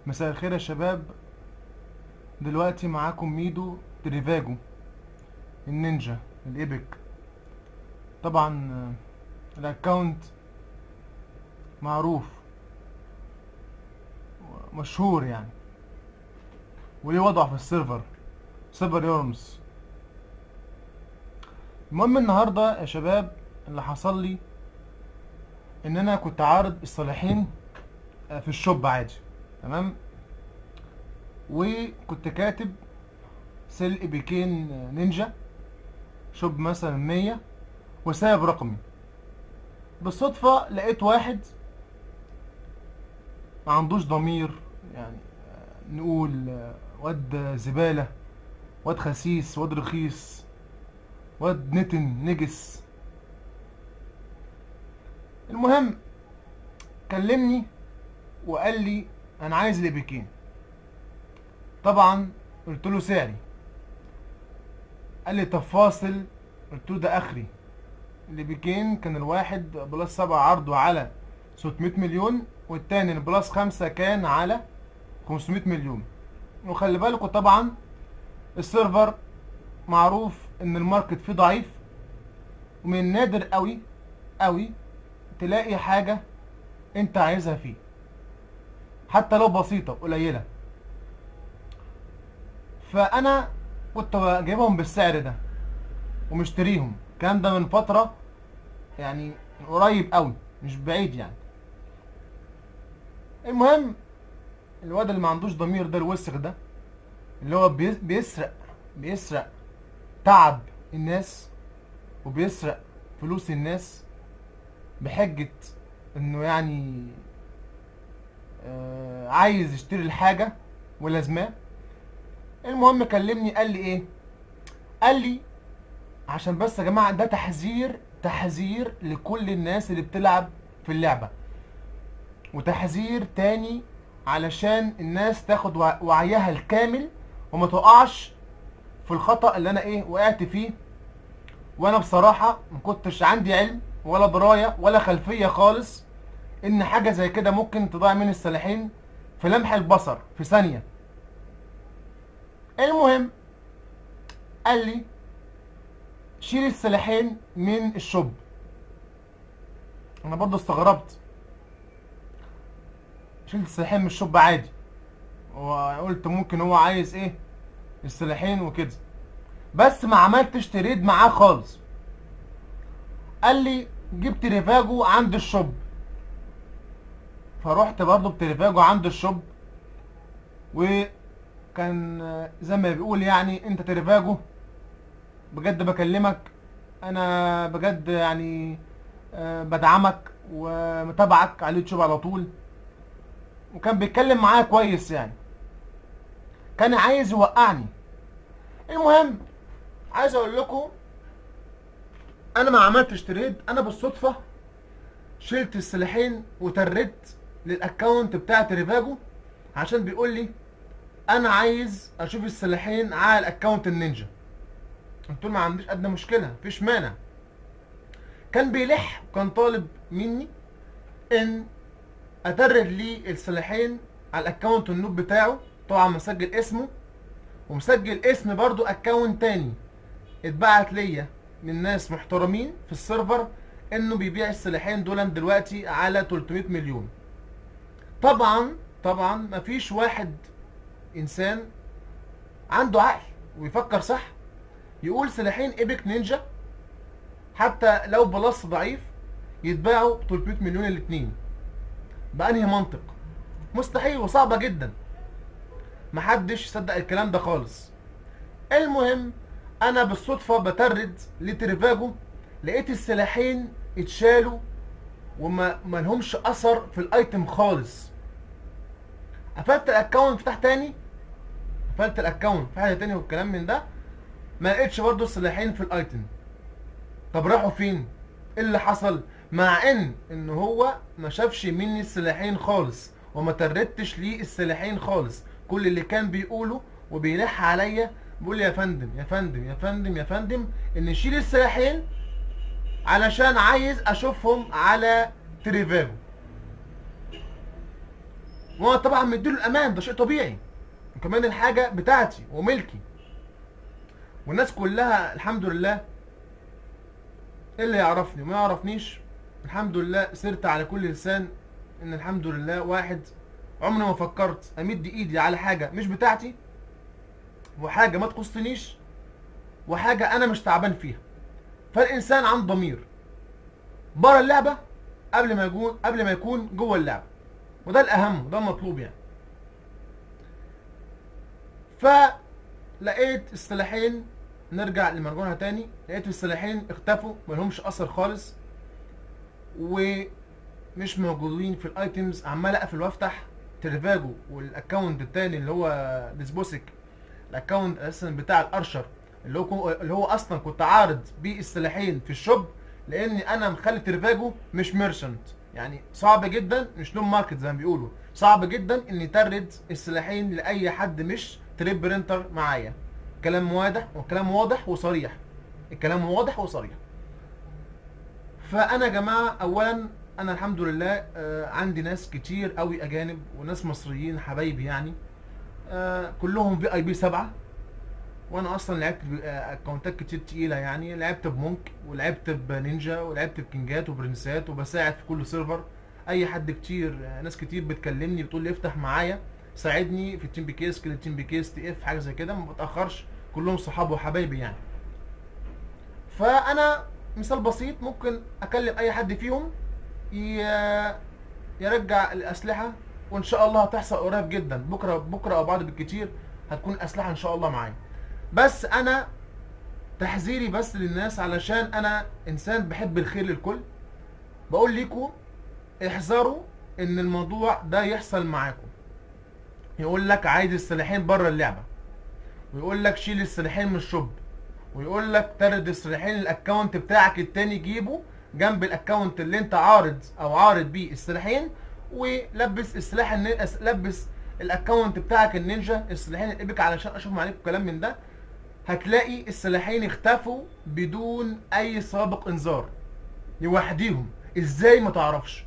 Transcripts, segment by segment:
مساء الخير يا شباب دلوقتي معاكم ميدو تريفاجو النينجا الايبك طبعا آه، الاكونت معروف مشهور يعني وليه وضع في السيرفر سيرفر يورمز المهم النهارده يا شباب اللي حصل لي ان انا كنت عارض الصالحين آه، في الشوب عادي تمام وكنت كاتب سيل ايبيكين نينجا شوب مثلا مية وسايب رقمي بالصدفة لقيت واحد ما عندوش ضمير يعني آه، نقول آه، واد زبالة واد خسيس واد رخيص واد نتن نجس المهم كلمني وقال لي انا عايز ليبيكين طبعا قلت له سعري قال لي طب فاصل قلت له ده اخري الليبيكين كان الواحد بلس سبعة عرضه على 600 مليون والتاني البلس خمسة كان على 500 مليون وخلي بالكوا طبعا السيرفر معروف ان الماركت فيه ضعيف ومن النادر قوي قوي تلاقي حاجة انت عايزها فيه حتى لو بسيطة قليلة فانا كنت جايبهم بالسعر ده ومشتريهم الكلام ده من فترة يعني قريب قوي مش بعيد يعني المهم الواد اللي ما عندوش ضمير ده الوسخ ده اللي هو بي- بيسرق بيسرق تعب الناس وبيسرق فلوس الناس بحجة انه يعني آه عايز يشتري الحاجة ولازماه المهم كلمني قال لي ايه قال لي عشان بس يا جماعة ده تحذير تحذير لكل الناس اللي بتلعب في اللعبة وتحذير تاني علشان الناس تاخد وع- وعيها الكامل وما تقعش في الخطأ اللي انا ايه وقعت فيه وانا بصراحة ما كنتش عندي علم ولا دراية ولا خلفية خالص ان حاجة زي كده ممكن تضيع من السلاحين في لمح البصر في ثانية المهم قال لي شيل السلاحين من الشوب انا برضه استغربت شلت السلاحين من الشوب عادي وقلت ممكن هو عايز ايه السلاحين وكده بس ما عملتش تريد معاه خالص قال لي جبت ريفاجو عند الشوب فروحت برضه بتريفاجو عند الشوب وكان آه، زي ما بيقول يعني انت تريفاجو بجد بكلمك انا بجد يعني آه، بدعمك ومتابعك على اليوتيوب على طول وكان بيتكلم معايا كويس يعني كان عايز يوقعني المهم عايز اقول لكم انا ما عملتش تريد انا بالصدفه شلت السلاحين وتردت للاكونت بتاع تريفاجو عشان بيقول لي انا عايز اشوف السلاحين على الاكونت النينجا قلت له ما عنديش ادنى مشكله مفيش مانع كان بيلح وكان طالب مني ان اترد لي السلاحين على الاكونت النوب بتاعه طبعا مسجل اسمه ومسجل اسم برضو اكونت تاني اتبعت ليا من ناس محترمين في السيرفر انه بيبيع السلاحين دول دلوقتي على 300 مليون طبعا طبعا مفيش واحد انسان عنده عقل ويفكر صح يقول سلاحين ايبك نينجا حتى لو بلس ضعيف يتباعوا ب 300 مليون الاتنين بأنهي منطق مستحيل وصعبة جدا محدش صدق الكلام ده خالص المهم انا بالصدفة بترد لتريفاجو لقيت السلاحين اتشالوا وما ملهمش اثر في الايتم خالص قفلت الاكونت فتح تاني قفلت الاكونت فتح تاني والكلام من ده ما لقيتش برضو السلاحين في الايتم طب راحوا فين ايه اللي حصل مع ان ان هو ما شافش مني السلاحين خالص وما تردتش ليه السلاحين خالص كل اللي كان بيقوله وبيلح عليا بيقول لي يا فندم يا فندم يا فندم يا فندم ان شيل السلاحين علشان عايز اشوفهم على تريفاجو وانا طبعا مديله الامان ده شيء طبيعي وكمان الحاجه بتاعتي وملكي والناس كلها الحمد لله اللي يعرفني وما يعرفنيش الحمد لله سرت على كل لسان ان الحمد لله واحد عمري ما فكرت امد ايدي على حاجه مش بتاعتي وحاجه ما تخصنيش وحاجه انا مش تعبان فيها فالانسان عنده ضمير بره اللعبه قبل ما يكون قبل ما يكون جوه اللعبه وده الاهم وده المطلوب يعني فلقيت السلاحين نرجع لمرجونها تاني لقيت السلاحين اختفوا ملهمش اثر خالص ومش موجودين في الايتمز عمال اقفل وافتح ترفاجو والاكونت التاني اللي هو ديسبوسيك الاكونت اساسا بتاع الارشر اللي هو كو- اللي هو اصلا كنت عارض بيه السلاحين في الشوب لاني انا مخلي ترفاجو مش ميرشنت يعني صعب جدا مش لون ماركت زي ما بيقولوا صعب جدا اني ترد السلاحين لاي حد مش تريب برينتر معايا كلام واضح وكلام واضح وصريح الكلام واضح وصريح فانا يا جماعه اولا انا الحمد لله آه، عندي ناس كتير قوي اجانب وناس مصريين حبايبي يعني آه، كلهم في اي بي سبعة وانا اصلا لعبت ب- آه، اكونتات كتير تقيله يعني لعبت بمونك ولعبت بنينجا ولعبت بكينجات وبرنسات وبساعد في كل سيرفر اي حد كتير آه، ناس كتير بتكلمني بتقول لي افتح معايا ساعدني في التيم بيكيس كده التيم بيكيس تي اف حاجه زي كده ما بتاخرش كلهم صحاب وحبايبي يعني فانا مثال بسيط ممكن اكلم اي حد فيهم ي- يرجع الاسلحه وان شاء الله هتحصل قريب جدا بكره بكره او بعد بالكتير هتكون الاسلحه ان شاء الله معايا بس انا تحذيري بس للناس علشان انا انسان بحب الخير للكل بقول لكم احذروا ان الموضوع ده يحصل معاكم يقول لك عايز السلاحين بره اللعبه ويقول لك شيل السلاحين من الشوب ويقول لك ترد السلاحين الاكونت بتاعك التاني جيبه جنب الاكونت اللي انت عارض او عارض بيه السلاحين ولبس السلاح الن... أس- لبس الاكونت بتاعك النينجا السلاحين الايبك علشان اشوف عليكم كلام من ده هتلاقي السلاحين اختفوا بدون اي سابق انذار لوحديهم ازاي ما تعرفش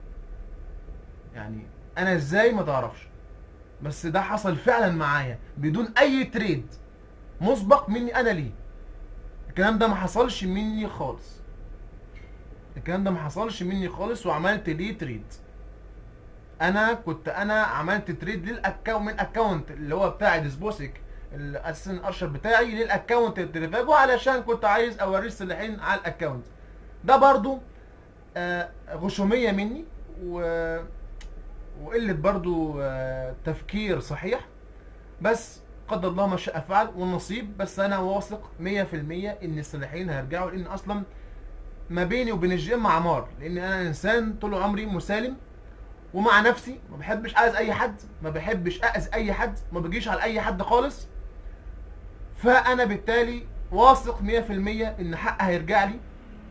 يعني انا ازاي ما تعرفش بس ده حصل فعلا معايا بدون اي تريد مسبق مني انا ليه الكلام ده ما حصلش مني خالص الكلام ده ما حصلش مني خالص وعملت ليه تريد انا كنت انا عملت تريد للاكونت من اكونت اللي هو بتاع ديسبوسيك الاساسن الارشر بتاعي للاكونت التليفاجو علشان كنت عايز اوريه السلاحين على الاكونت ده برضو آه، غشوميه مني و وقله برضو آه، تفكير صحيح بس قدر الله ما شاء فعل والنصيب بس انا واثق 100% ان السلاحين هيرجعوا لان اصلا ما بيني وبين الجيم عمار لان انا انسان طول عمري مسالم ومع نفسي ما بحبش اذي اي حد ما بحبش اذي اي حد ما بجيش على اي حد خالص فانا بالتالي واثق 100% ان حقي هيرجع لي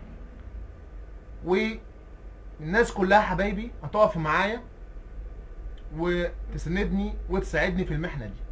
والناس كلها حبايبي هتقف معايا وتسندني وتساعدني في المحنه دي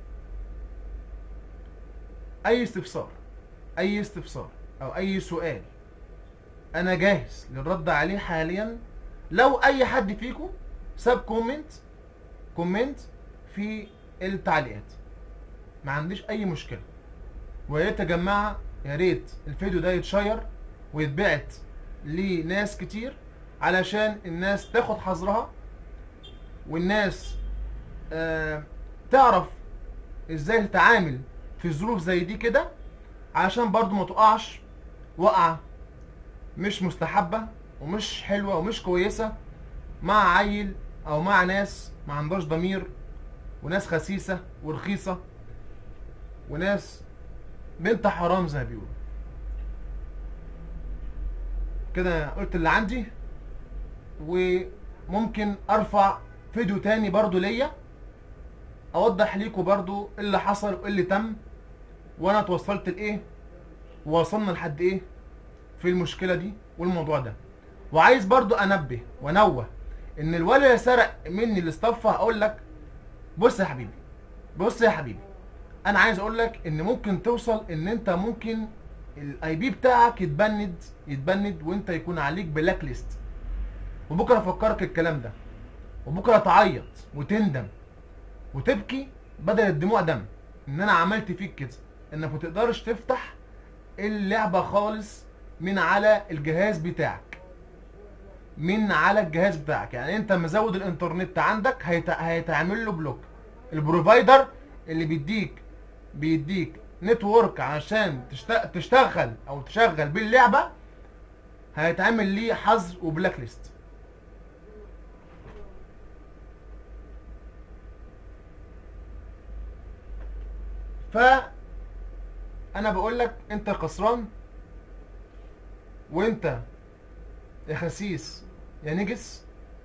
اي استفسار اي استفسار او اي سؤال انا جاهز للرد عليه حاليا لو اي حد فيكم ساب كومنت كومنت في التعليقات ما عنديش اي مشكله ويا ريت يا جماعه يا ريت الفيديو ده يتشير ويتبعت لناس كتير علشان الناس تاخد حذرها والناس آه تعرف ازاي تتعامل في ظروف زي دي كده علشان برضو ما تقعش وقعه مش مستحبه ومش حلوه ومش كويسه مع عيل او مع ناس ما عندهاش ضمير وناس خسيسه ورخيصه وناس بنت حرام زي ما بيقولوا كده قلت اللي عندي وممكن ارفع فيديو تاني برضو ليا اوضح ليكم برضو إيه اللي حصل وايه اللي تم وانا توصلت لايه ووصلنا لحد ايه في المشكله دي والموضوع ده وعايز برضو انبه وانوه ان الولد اللي سرق مني الاستفه هقول لك بص يا حبيبي بص يا حبيبي انا عايز اقول لك ان ممكن توصل ان انت ممكن الاي بي بتاعك يتبند يتبند وانت يكون عليك بلاك ليست وبكره افكرك الكلام ده وبكره تعيط وتندم وتبكي بدل الدموع دم ان انا عملت فيك كده انك ما تقدرش تفتح اللعبه خالص من على الجهاز بتاعك من على الجهاز بتاعك يعني انت مزود الانترنت عندك هيت... هيتعمل له بلوك البروفايدر اللي بيديك بيديك نتورك عشان تشت... تشتغل او تشغل بيه اللعبه هيتعمل ليه حظر وبلاك ليست ف انا بقول لك انت خسران وانت يا خسيس يا نجس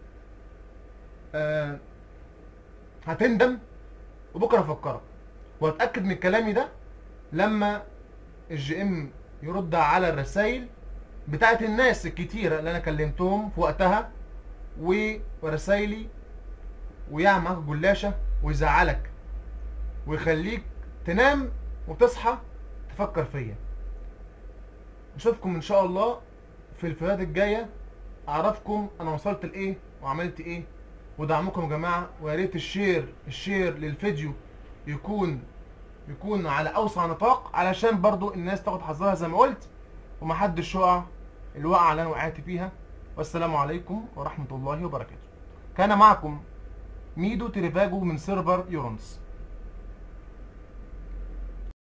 آه هتندم وبكره افكرك واتاكد من كلامي ده لما الجي ام يرد على الرسائل بتاعت الناس الكتيره اللي انا كلمتهم في وقتها و- ورسايلي ويعمل معاك جلاشه ويزعلك ويخليك تنام وتصحى تفكر فيا اشوفكم ان شاء الله في الفيديوهات الجايه اعرفكم انا وصلت لايه وعملت ايه ودعمكم يا جماعه ويا ريت الشير الشير للفيديو يكون يكون على اوسع نطاق علشان برضو الناس تاخد حظها زي ما قلت ومحدش يقع الوقعه اللي انا وقعت فيها والسلام عليكم ورحمه الله وبركاته كان معكم ميدو تريفاجو من سيرفر يورونس